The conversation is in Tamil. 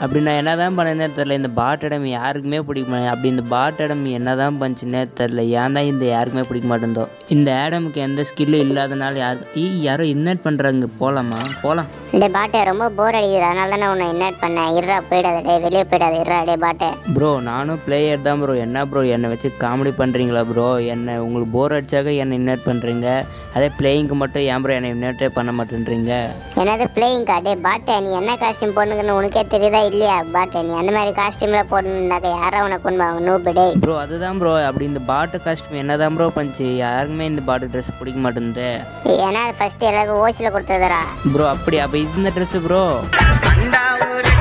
அப்படி நான் என்ன தான் பண்ணேன்னே தெரில இந்த பாட் இடம் யாருக்குமே பிடிக்க மாட்டேன் அப்படி இந்த பாட் இடம் என்ன தான் பண்ணுச்சுன்னே தெரில ஏன் தான் இந்த யாருக்குமே பிடிக்க மாட்டேந்தோ இந்த ஆடமுக்கு எந்த ஸ்கில்லும் இல்லாதனால யாரு ஈ யாரோ இன்வைட் பண்ணுறாங்க போகலாமா போகலாம் டே பாட்டே ரொம்ப போர் அடிக்குது அதனால தானே உன்னை இன்வைட் பண்ணேன் இருடா போயிடாத டே வெளியே போயிடாத இருடா டே பாட்டே ப்ரோ நானும் பிளேயர் தான் ப்ரோ என்ன ப்ரோ என்னை வச்சு காமெடி பண்ணுறீங்களா ப்ரோ என்ன உங்களுக்கு போர் அடிச்சாக்க என்னை இன்வைட் பண்ணுறீங்க அதே பிளேயிங்க்கு மட்டும் ஏன் ப்ரோ என்னை இன்வைட்டே பண்ண மாட்டேன்றீங்க என்னது பிளேயிங்கா டே பாட்டே நீ என்ன காஸ்டியூம் போடணுங்கன்னு உனக்கே தெரியுதா இல்லையா பாட்டே நீ அந்த மாதிரி காஸ்டியூமில் போடணுன்னாக்க யாரா உனக்கு கொண்டு வாங்க நூபு டே ப்ரோ அதுதான் ப்ரோ அப்படி இந்த பாட்டு காஸ்ட்யூம் என்ன தான் ப்ரோ பண்ணுச்சு யாருக்குமே இந்த பாட்டு ட்ரெஸ் பிடிக்க மாட்டேங்குது ஏன்னா ஃபர்ஸ்ட் எல்லாருக்கும் ஓசியில் கொடுத்ததுடா ப்ரோ அப்படி அப்போ இந்த ட்ரெஸ்ஸு ப்ரோ கண்டா ஊரே